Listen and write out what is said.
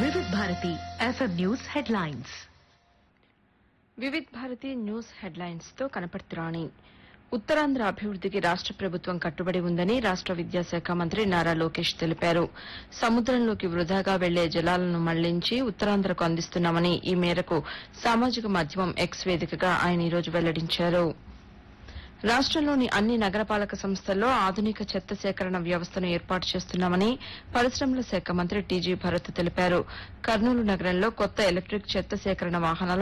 వివిధ Bharati FM news headlines Vividh Bharati news headlines తో కనపడుతురాణి ఉత్తరాంధ్ర అభివృద్దికి రాష్ట ప్రభుత్వం కట్టుబడి ఉందని రాష్ట విద్యాశాఖ మంత్రి నారా లోకేష్ తెలిపారు సముద్రంలోకి వృధాగా వెళ్లే జలాలను మళ్లించి ఉత్తరాంధ్రకు అందిస్తున్నామని ఈ మేరకు సామాజిక మాధ్యమం ఎక్స్ వేదికగా ఆయన ఈరోజు వెల్లడించారు రాష్టంలోని అన్ని నగరపాలక సంస్థల్లో ఆధునిక చెత్త సేకరణ వ్యవస్థను ఏర్పాటు చేస్తున్నామని పరిశ్రమల శాఖ మంత్రి టీజీ భరత్ తెలిపారు కర్నూలు నగరంలో కొత్త ఎలక్టిక్ చెత్త సేకరణ వాహనాలను